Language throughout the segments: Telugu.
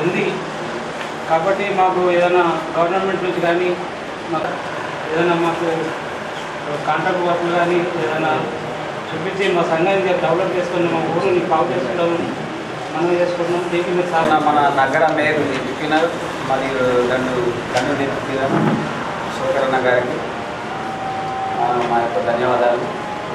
ఉంది కాబట్టి మాకు ఏదైనా గవర్నమెంట్ నుంచి కానీ మాకు ఏదైనా మాకు కాంట్రాక్ట్ వర్క్లు కానీ ఏదైనా చూపించి మా సంఘాన్ని డెవలప్ చేసుకుని మా ఊరిని బాగు చేసుకుంటామని మనం చేసుకుంటున్నాం దీనికి మీరు మన చాలా మన నగర మేయర్ చెప్పినారు మరియు రెండు కన్ను నింపిన శేఖరన్న గారికి ఆ, మా యొక్క ధన్యవాదాలు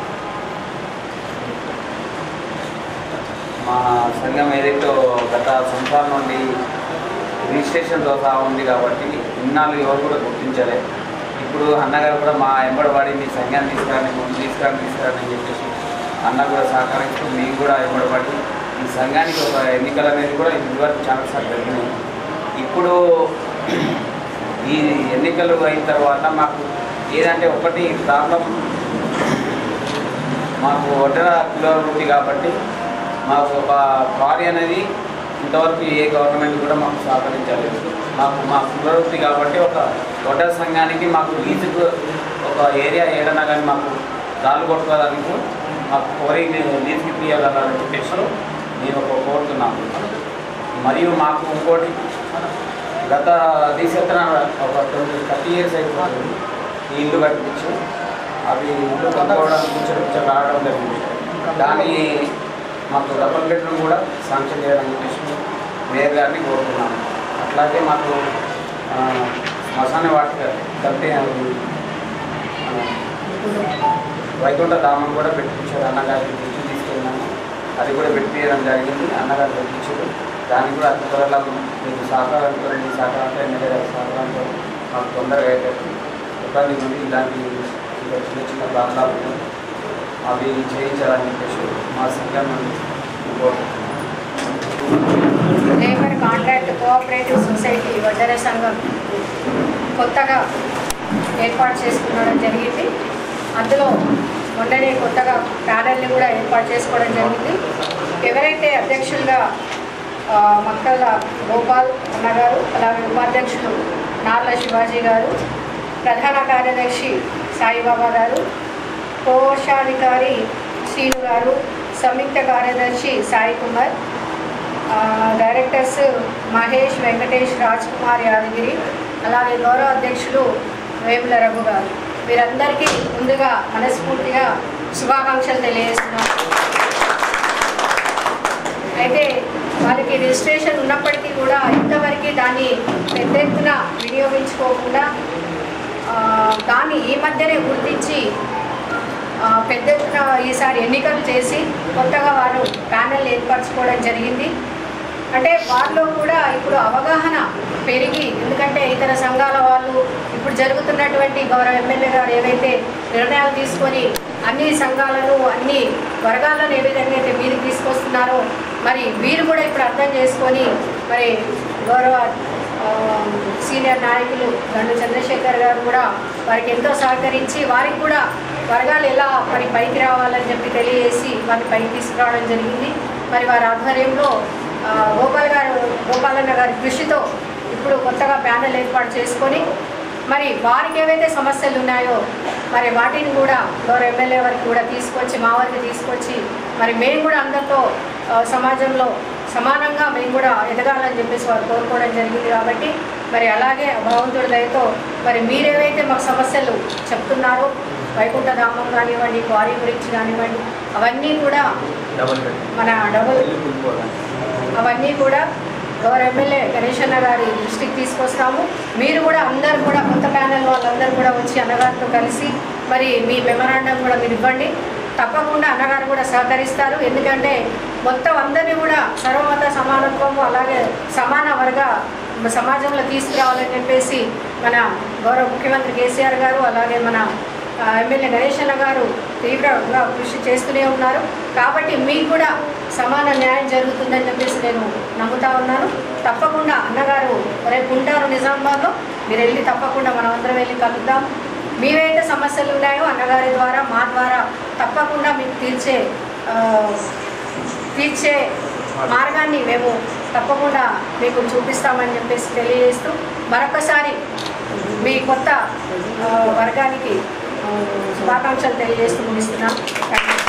మా సంఘం ఏదైతే గత సంవత్సరాల నుండి రిజిస్ట్రేషన్తో సహా ఉంది కాబట్టి ఇన్నాళ్ళు ఎవరు కూడా గుర్తించలే ఇప్పుడు అన్నగారు కూడా మా ఎంబడబడి మీ సంఘాన్ని తీసుకురండి ముందు తీసుకురండి తీసుకురండి అని చెప్పేసి అన్న కూడా సహకరిస్తూ మేము కూడా ఎంబడబడి ఈ సంఘానికి ఒక ఎన్నికల అనేది కూడా ఇదివరకు చాలాసార్లు జరిగినాయి ఇప్పుడు ఈ ఎన్నికలు అయిన తర్వాత మాకు ఏదంటే ఒకటి ప్రాబ్లం మాకు ఒటర కిలోలు ఉంది కాబట్టి మాకు ఒక కారీ అనేది ఇంతవరకు ఏ గవర్నమెంట్ కూడా మాకు సహకరించలేదు మాకు మా పునరుద్ధి కాబట్టి ఒక ఒటర్ సంఘానికి మాకు లీజుకు ఒక ఏరియా ఏదైనా కానీ మాకు రాళ్ళు కొట్టుకోవడానికి మాకు కోరి లీజుకి ఇప్పించాలని చెప్పేసి నేను ఒక కోరుతున్నాను మరియు మాకు ఇంకోటి గత రీసెంట్న ఒక ట్వంటీ థర్టీ ఇయర్స్ అయిపోతుంది ఈ ఇల్లు కట్టించి అవి ఇల్లు కట్టుకోవడానికి కొంచెం కొంచెం రావడం జరిగింది దాని మాకు డబల్ బెడ్రూమ్ కూడా శాంక్షన్ చేయడం చెప్పేసి మేయర్ గారిని కోరుతున్నాను అట్లాగే మాకు ఆ, శ్మశాన వాటిక కట్టే ఆ, వైకుంఠ ధామం కూడా పెట్టించారు అన్నగారికి దృష్టి తీసుకెళ్ళినాము అది కూడా పెట్టించడం జరిగింది అన్నగారు పెట్టించారు దానికి కూడా అతి త్వరలో మీకు సహకారంతో మీ సహకారంతో ఎమ్మెల్యే గారి సహకారంతో మాకు తొందరగా అయ్యేటట్టు ఇబ్బంది ఉంది ఇలాంటి ఇంకా చిన్న చిన్న ప్రాంతాలు అవి చేయించాలని చెప్పేసి మా సంఘం నుండి కోరుకుంటున్నాం labour contract cooperative society Vaddera సంఘం కొత్తగా ఏర్పాటు చేసుకోవడం జరిగింది అందులో మొన్ననే కొత్తగా ప్యానల్ని కూడా ఏర్పాటు చేసుకోవడం జరిగింది ఎవరైతే అధ్యక్షులుగా ఆ, మక్కల గోపాల్ అన్నగారు అలాగే ఉపాధ్యక్షులు నార్ల శివాజీ గారు ప్రధాన కార్యదర్శి సాయిబాబా గారు కోశాధికారి శ్రీను గారు సంయుక్త కార్యదర్శి సాయి కుమార్ ఆ, డైరెక్టర్స్ మహేష్ వెంకటేష్ రాజ్ కుమార్ యాదగిరి అలాగే గౌరవ అధ్యక్షులు వేముల రఘు గారు వీరందరికీ ముందుగా మనస్ఫూర్తిగా శుభాకాంక్షలు తెలియజేస్తున్నాను అయితే వాళ్ళకి రిజిస్ట్రేషన్ ఉన్నప్పటికీ కూడా ఇంతవరకు దాన్ని పెద్ద ఎత్తున వినియోగించుకోకుండా ఆ, దాన్ని ఈ మధ్యనే గుర్తించి ఆ, పెద్ద ఎత్తున ఈసారి ఎన్నికలు చేసి కొత్తగా వారు ప్యానెల్ ఏర్పరచుకోవడం జరిగింది అంటే వారిలో కూడా ఇప్పుడు అవగాహన పెరిగి ఎందుకంటే ఇతర సంఘాల వాళ్ళు ఇప్పుడు జరుగుతున్నటువంటి గౌరవ ఎమ్మెల్యే గారు ఏవైతే నిర్ణయాలు తీసుకొని అన్ని సంఘాలను అన్ని వర్గాలను ఏ విధంగా అయితే మీదకి తీసుకొస్తున్నారో మరి వీరు కూడా ఇప్పుడు అర్థం చేసుకొని మరి గౌరవ ఆ, సీనియర్ నాయకులు గండు చంద్రశేఖర్ గారు కూడా వారికి ఎంతో సహకరించి వారికి కూడా వర్గాలు ఎలా మరి పైకి రావాలని చెప్పి తెలియజేసి వారిని పైకి తీసుకురావడం జరిగింది మరి వారి ఆధ్వర్యంలో ఆ, గోపాల్ గారు గోపాలన్న గారి కృషితో ఇప్పుడు కొత్తగా ప్యానెల్ ఏర్పాటు చేసుకొని మరి వారికి ఏవైతే సమస్యలు ఉన్నాయో మరి వాటిని కూడా గౌరవ ఎమ్మెల్యే వారికి కూడా తీసుకొచ్చి మా వారికి తీసుకొచ్చి మరి మేము కూడా అందరితో ఆ, సమాజంలో సమానంగా మేము కూడా ఎదగాలని చెప్పేసి వారు కోరుకోవడం జరిగింది కాబట్టి మరి అలాగే భగవంతుడి దయతో మరి మీరేవైతే మాకు సమస్యలు చెప్తున్నారో వైకుంఠ ధామం కానివ్వండి క్వారీ గురించి కానివ్వండి అవన్నీ కూడా డబల్ బెడ్ మన డబుల్ ఇల్లు కూలిపోవడానికి అవన్నీ కూడా గౌరవ ఎమ్మెల్యే గణేష్ అన్న గారి దృష్టికి తీసుకొస్తాము మీరు కూడా అందరు కూడా కొత్త ప్యానెల్ వాళ్ళందరూ కూడా వచ్చి అన్నగారితో కలిసి మరి మీ మెమరాండం కూడా మీరు ఇవ్వండి తప్పకుండా అన్నగారు కూడా సహకరిస్తారు ఎందుకంటే మొత్తం అందరినీ కూడా సర్వమత సమానత్వము అలాగే సమాన వర్గ సమాజంలో తీసుకురావాలని చెప్పేసి మన గౌరవ ముఖ్యమంత్రి కేసీఆర్ గారు అలాగే మన ఆ, ఎమ్మెల్యే గణేష్ అన్న గారు తీవ్రంగా కృషి చేస్తూనే ఉన్నారు కాబట్టి మీకు కూడా సమాన న్యాయం జరుగుతుందని చెప్పేసి నేను నమ్ముతా ఉన్నాను తప్పకుండా అన్నగారు రేపు ఉంటారు నిజామాబాద్లో మీరు వెళ్ళి తప్పకుండా మనం అందరం వెళ్ళి కలుద్దాం మీవైతే సమస్యలు ఉన్నాయో అన్నగారి ద్వారా మా ద్వారా తప్పకుండా మీకు తీర్చే ఆ, తీర్చే మార్గాన్ని మేము తప్పకుండా మీకు చూపిస్తామని చెప్పేసి తెలియజేస్తూ మరొకసారి మీ కొత్త ఆ, వర్గానికి ఆ, శుభాకాంక్షలు తెలియజేస్తూ ముగిస్తున్నాం థ్యాంక్ యూ